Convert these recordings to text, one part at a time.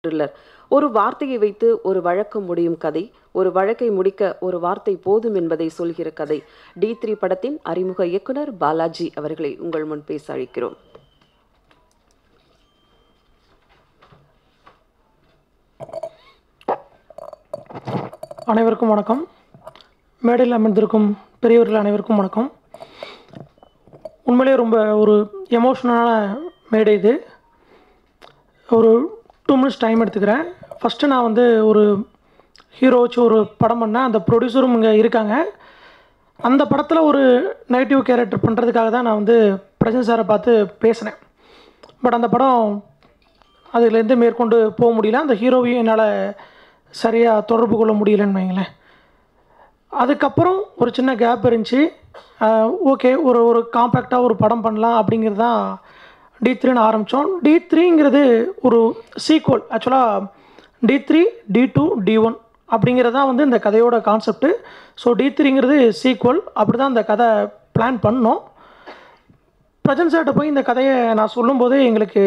thriller ஒரு வார்த்தையை வைத்து ஒரு வழக்கு முடியும் கதை ஒரு வழக்கை முடிக்க ஒரு வார்த்தை போதும் என்பதை சொல்கிற கதை டி த்ரீ படத்தின் அறிமுக இயக்குனர் பாலாஜி அவர்களை உங்கள் முன் பேச அழைக்கிறோம் அனைவருக்கும் வணக்கம் மேடையில் அமர்ந்திருக்கும் பெரியவர்கள் அனைவருக்கும் வணக்கம் உண்மையிலே ரொம்ப ஒரு எமோஷ்னலான மேடை இது ஒரு டூ மினிட்ஸ் டைம் எடுத்துக்கிறேன் ஃபஸ்ட்டு நான் வந்து ஒரு ஹீரோ வச்சு ஒரு படம் பண்ணேன் அந்த ப்ரொடியூசரும் இங்கே இருக்காங்க அந்த படத்தில் ஒரு நெகட்டிவ் கேரக்டர் பண்ணுறதுக்காக தான் நான் வந்து பிரசன் சாரை பார்த்து பேசினேன் பட் அந்த படம் அதுலேருந்து மேற்கொண்டு போக முடியல அந்த ஹீரோவையும் என்னால் சரியாக தொடர்பு கொள்ள முடியலன்னு வைங்களேன் அதுக்கப்புறம் ஒரு சின்ன கேப் இருந்துச்சு ஓகே ஒரு ஒரு காம்பேக்டாக ஒரு படம் பண்ணலாம் அப்படிங்கிறது தான் டி த்ரீன்னு ஆரம்பித்தோம் டி த்ரீங்கிறது ஒரு சீக்வல் ஆக்சுவலாக T three T two T one அப்படிங்கிறது தான் வந்து இந்த கதையோட கான்செப்ட்டு ஸோ டி த்ரீங்கிறது சீக்வல் அப்படி தான் இந்த கதை பிளான் பண்ணோம் பிரஜன் சார்கிட்ட போய் இந்த கதையை நான் சொல்லும்போது எங்களுக்கு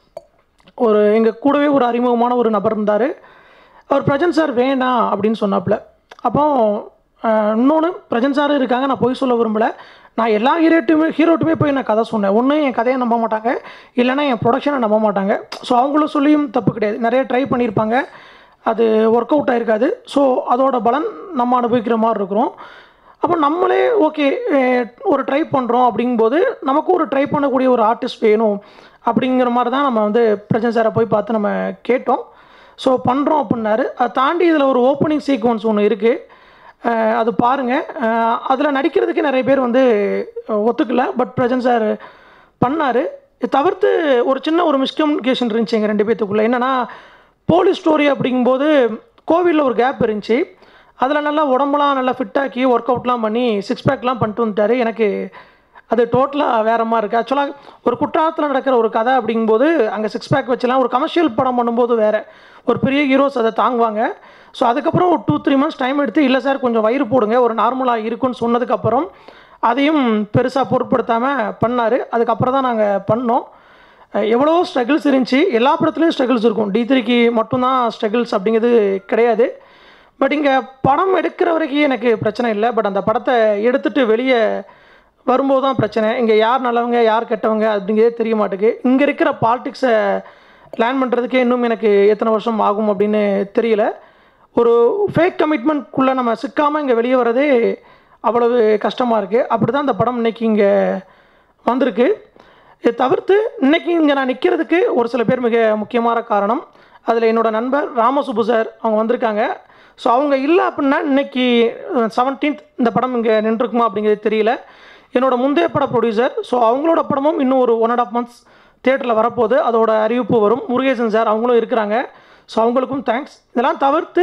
ஒரு எங்கள் கூடவே ஒரு அறிமுகமான ஒரு நபர் இருந்தார் அவர் பிரஜன் சார் வேண்டாம் அப்படின்னு சொன்னாப்புல அப்போ இன்னொன்று பிரஜன் சார் இருக்காங்க நான் போய் சொல்ல விரும்பலை நான் எல்லா ஹீரோட்டுமே ஹீரோட்டுமே போய் நான் கதை சொன்னேன் ஒன்று என் கதையை நம்ப மாட்டாங்க இல்லைன்னா என் ப்ரொடக்ஷனை நம்ப மாட்டாங்க ஸோ அவங்களும் சொல்லியும் தப்பு கிடையாது நிறைய ட்ரை பண்ணியிருப்பாங்க அது ஒர்க் அவுட் ஆகிருக்காது ஸோ அதோட பலன் நம்ம அனுபவிக்கிற மாதிரி இருக்கிறோம் அப்போ நம்மளே ஓகே ஒரு ட்ரை பண்ணுறோம் அப்படிங்கும்போது நமக்கும் ஒரு ட்ரை பண்ணக்கூடிய ஒரு ஆர்டிஸ்ட் வேணும் அப்படிங்கிற மாதிரி தான் நம்ம வந்து பிரஜன் சாரை போய் பார்த்து நம்ம கேட்டோம் ஸோ பண்ணுறோம் அப்படின்னாரு அதை தாண்டி இதில் ஒரு ஓப்பனிங் சீக்வன்ஸ் ஒன்று இருக்குது அது பாருங்கள் அதில் நடிக்கிறதுக்கு நிறைய பேர் வந்து ஒத்துக்கல பட் பிரஜன் சார் பண்ணார் தவிர்த்து ஒரு சின்ன ஒரு மிஸ்கம்யூனிகேஷன் இருந்துச்சு எங்கள் ரெண்டு பேர்த்துக்குள்ளே என்னென்னா போலீஸ் ஸ்டோரி அப்படிங்கும்போது கோவிலில் ஒரு கேப் இருந்துச்சு அதில் நல்லா உடம்புலாம் நல்லா ஃபிட்டாக்கி ஒர்க் அவுட்லாம் பண்ணி சிக்ஸ் பேக்லாம் பண்ணிட்டு வந்துட்டார் எனக்கு அது டோட்டலாக வேறு மாதிரி இருக்குது ஆக்சுவலாக ஒரு குற்றாலத்தில் நடக்கிற ஒரு கதை அப்படிங்கும்போது அங்கே சிக்ஸ் பேக் வச்சலாம் ஒரு கமர்ஷியல் படம் பண்ணும்போது வேறு ஒரு பெரிய ஹீரோஸ் அதை தாங்குவாங்க ஸோ அதுக்கப்புறம் ஒரு டூ த்ரீ மந்த்ஸ் டைம் எடுத்து இல்லை சார் கொஞ்சம் வயிறு போடுங்க ஒரு நார்மலாக இருக்குன்னு சொன்னதுக்கப்புறம் அதையும் பெருசாக பொருட்படுத்தாமல் பண்ணார் அதுக்கப்புறம் தான் நாங்கள் பண்ணோம் எவ்வளோ ஸ்ட்ரகிள்ஸ் இருந்துச்சு எல்லா படத்துலையும் ஸ்ட்ரகிள்ஸ் இருக்கும் டி த்ரீக்கு மட்டும்தான் ஸ்ட்ரகிள்ஸ் அப்படிங்கிறது கிடையாது பட் இங்கே படம் எடுக்கிற வரைக்கும் எனக்கு பிரச்சனை இல்லை பட் அந்த படத்தை எடுத்துகிட்டு வெளியே வரும்போது தான் பிரச்சனை இங்கே யார் நல்லவங்க யார் கெட்டவங்க அப்படிங்கிறதே தெரிய மாட்டேங்குது இங்கே இருக்கிற பாலிடிக்ஸை லேர்ன் பண்ணுறதுக்கே இன்னும் எனக்கு எத்தனை வருஷம் ஆகும் அப்படின்னு தெரியல ஒரு ஃபேக் கமிட்மெண்ட்குள்ளே நம்ம சிக்காமல் இங்கே வெளியே வரதே அவ்வளவு கஷ்டமாக இருக்குது அப்படி தான் இந்த படம் இன்றைக்கி இங்கே வந்திருக்கு இதை தவிர்த்து இன்றைக்கி இங்கே நான் நிற்கிறதுக்கு ஒரு சில பேர் மிக முக்கியமான காரணம் அதில் என்னோடய நண்பர் ராமசுப்பு சார் அவங்க வந்திருக்காங்க ஸோ அவங்க இல்லை அப்படின்னா இன்றைக்கி செவன்டீன்த் இந்த படம் இங்கே நின்றுருக்குமா அப்படிங்கிறது தெரியல என்னோடய முந்தைய பட ப்ரொடியூசர் ஸோ அவங்களோட படமும் இன்னும் ஒரு ஒன் அண்ட் ஆஃப் மந்த்ஸ் தேட்டரில் வரப்போகுது அதோட அறிவிப்பு வரும் முருகேசன் சார் அவங்களும் இருக்கிறாங்க ஸோ அவங்களுக்கும் தேங்க்ஸ் இதெல்லாம் தவிர்த்து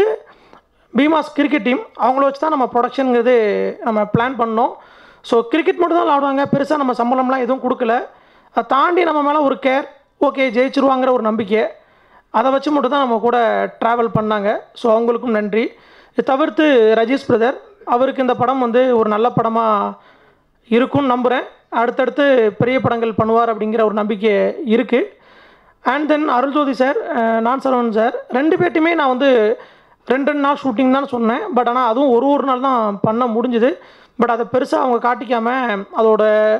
பீமாஸ் கிரிக்கெட் டீம் அவங்கள வச்சு தான் நம்ம ப்ரொடக்ஷனுங்கிறது நம்ம பிளான் பண்ணோம் ஸோ கிரிக்கெட் மட்டும் தான் விளாடுவாங்க பெருசாக நம்ம சம்பளம்லாம் எதுவும் கொடுக்கல அதை தாண்டி நம்ம மேலே ஒரு கேர் ஓகே ஜெயிச்சிருவாங்கிற ஒரு நம்பிக்கை அதை வச்சு மட்டும் தான் நம்ம கூட ட்ராவல் பண்ணாங்க ஸோ அவங்களுக்கும் நன்றி இது தவிர்த்து ரஜீஷ் பிரதர் அவருக்கு இந்த படம் வந்து ஒரு நல்ல படமாக இருக்கும்னு நம்புகிறேன் அடுத்தடுத்து பெரிய படங்கள் பண்ணுவார் அப்படிங்கிற ஒரு நம்பிக்கை இருக்குது அண்ட் தென் அருள்ஜோதி சார் நான் சரவணன் சார் ரெண்டு பேர்ட்டுமே நான் வந்து ரெண்டு ரெண்டு நாள் ஷூட்டிங் தான் சொன்னேன் பட் ஆனால் அதுவும் ஒரு ஒரு நாள் தான் பண்ண முடிஞ்சுது பட் அதை பெருசாக அவங்க காட்டிக்காமல் அதோட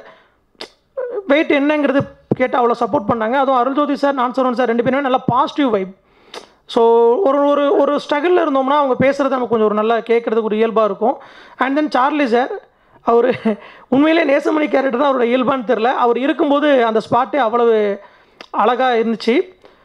வெயிட் என்னங்கிறது கேட்டு அவ்வளோ சப்போர்ட் பண்ணாங்க அதுவும் அருள்ஜோதி சார் நான் சரவணன் சார் ரெண்டு பேருமே நல்லா பாசிட்டிவ் வைப் ஸோ ஒரு ஒரு ஒரு ஸ்ட்ரகிளில் இருந்தோம்னா அவங்க பேசுகிறது நமக்கு கொஞ்சம் ஒரு நல்லா கேட்குறதுக்கு ஒரு இயல்பாக இருக்கும் அண்ட் தென் சார்லி சார் அவர் உண்மையிலே நேசமணி கேரக்டர் தான் அவரோட இயல்பான்னு தெரில அவர் இருக்கும்போது அந்த ஸ்பாட்டே அவ்வளவு அழகாக இருந்துச்சு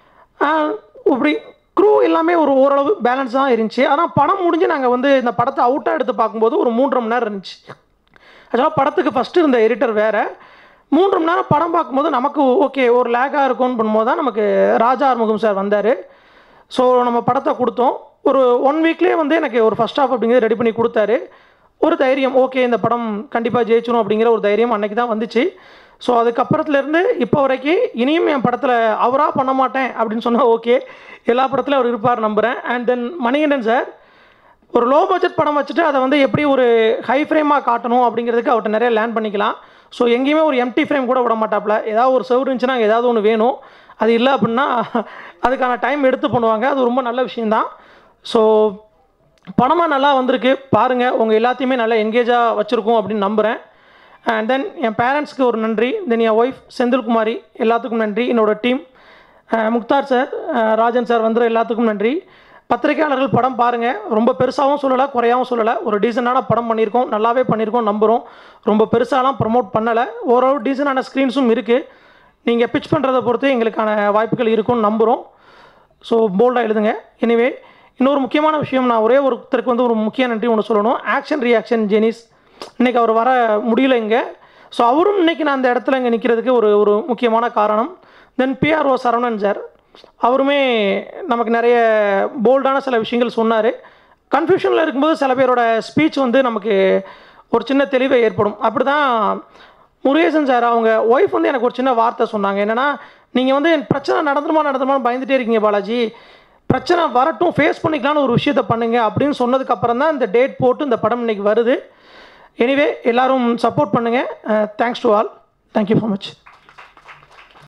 இப்படி க்ரூ எல்லாமே ஒரு ஓரளவு பேலன்ஸாக இருந்துச்சு ஆனால் படம் முடிஞ்சு நாங்கள் வந்து இந்த படத்தை அவுட்டாக எடுத்து பார்க்கும்போது ஒரு மூன்றரை மணி நேரம் இருந்துச்சு ஆக்சுவலாக படத்துக்கு ஃபஸ்ட்டு இருந்த எடிட்டர் வேறு மூன்று மணி நேரம் படம் பார்க்கும்போது நமக்கு ஓகே ஒரு லேக்காக இருக்கும்னு பண்ணும்போது தான் நமக்கு ராஜா ஆறுமுகம் சார் வந்தார் ஸோ நம்ம படத்தை கொடுத்தோம் ஒரு ஒன் வீக்லேயே வந்து எனக்கு ஒரு ஃபஸ்ட் ஹாஃப் அப்படிங்கிறது ரெடி பண்ணி கொடுத்தாரு ஒரு தைரியம் ஓகே இந்த படம் கண்டிப்பாக ஜெயிச்சிடும் அப்படிங்கிற ஒரு தைரியம் அன்றைக்கி தான் வந்துச்சு ஸோ அதுக்கப்புறத்துலேருந்து இப்போ வரைக்கும் இனியும் என் படத்தில் அவராக பண்ண மாட்டேன் அப்படின்னு சொன்னால் ஓகே எல்லா படத்துலையும் அவர் இருப்பார் நம்புகிறேன் அண்ட் தென் மணிகண்டன் சார் ஒரு லோ பட்ஜெட் படம் வச்சுட்டு அதை வந்து எப்படி ஒரு ஹை ஃப்ரேமாக காட்டணும் அப்படிங்கிறதுக்கு அவர்கிட்ட நிறைய லேர்ன் பண்ணிக்கலாம் ஸோ எங்கேயுமே ஒரு எம்டி ஃப்ரேம் கூட விட மாட்டாப்புல ஏதாவது ஒரு செவ் இருந்துச்சுன்னா ஏதாவது ஒன்று வேணும் அது இல்லை அப்படின்னா அதுக்கான டைம் எடுத்து பண்ணுவாங்க அது ரொம்ப நல்ல விஷயந்தான் ஸோ படமாக நல்லா வந்திருக்கு பாருங்கள் உங்கள் எல்லாத்தையுமே நல்லா என்கேஜாக வச்சுருக்கோம் அப்படின்னு நம்புகிறேன் அண்ட் தென் என் பேரண்ட்ஸ்க்கு ஒரு நன்றி தென் என் ஒய்ஃப் செந்தில்குமாரி எல்லாத்துக்கும் நன்றி என்னோட டீம் முக்தார் சார் அஹ் ராஜன் சார் வந்துற எல்லாத்துக்கும் நன்றி பத்திரிகையாளர்கள் படம் பாருங்கள் ரொம்ப பெருசாகவும் சொல்லலை குறையாகவும் சொல்லலை ஒரு டீசெண்டான படம் பண்ணியிருக்கோம் நல்லாவே பண்ணியிருக்கோம் நம்புகிறோம் ரொம்ப பெருசாலாம் ப்ரமோட் பண்ணலை ஓரளவு டீசெண்டான ஸ்க்ரீன்ஸும் இருக்குது நீங்கள் பிச் பண்ணுறதை பொறுத்து எங்களுக்கான வாய்ப்புகள் இருக்கும்னு நம்புகிறோம் ஸோ போல்டாக எழுதுங்க எனிவே இன்னொரு முக்கியமான விஷயம் நான் ஒரே ஒருத்தருக்கு வந்து ஒரு முக்கிய நன்றி ஒன்று சொல்லணும் ஆக்ஷன் ரியாக்ஷன் ஜெனிஸ் இன்றைக்கி அவர் வர முடியல இங்கே ஸோ அவரும் இன்றைக்கி நான் அந்த இடத்துல இங்கே நிற்கிறதுக்கு ஒரு ஒரு முக்கியமான காரணம் தென் பிஆர்ஓ சரவணன் சார் அவருமே நமக்கு நிறைய போல்டான சில விஷயங்கள் சொன்னார் கன்ஃபியூஷனில் இருக்கும்போது சில பேரோட ஸ்பீச் வந்து நமக்கு ஒரு சின்ன தெளிவை ஏற்படும் அப்படி தான் முருகேசன் சார் அவங்க ஒய்ஃப் வந்து எனக்கு ஒரு சின்ன வார்த்தை சொன்னாங்க என்னென்னா நீங்கள் வந்து பிரச்சனை நடந்துருமா நடந்துருமான்னு பயந்துட்டே இருக்கீங்க பாலாஜி பிரச்சனை வரட்டும் ஃபேஸ் பண்ணிக்கலாம்னு ஒரு விஷயத்தை பண்ணுங்க அப்படின்னு சொன்னதுக்கப்புறம் தான் இந்த டேட் போட்டு இந்த படம் இன்னைக்கு வருது எனிவே எல்லாரும் சப்போர்ட் பண்ணுங்கள் thanks to all thank you so much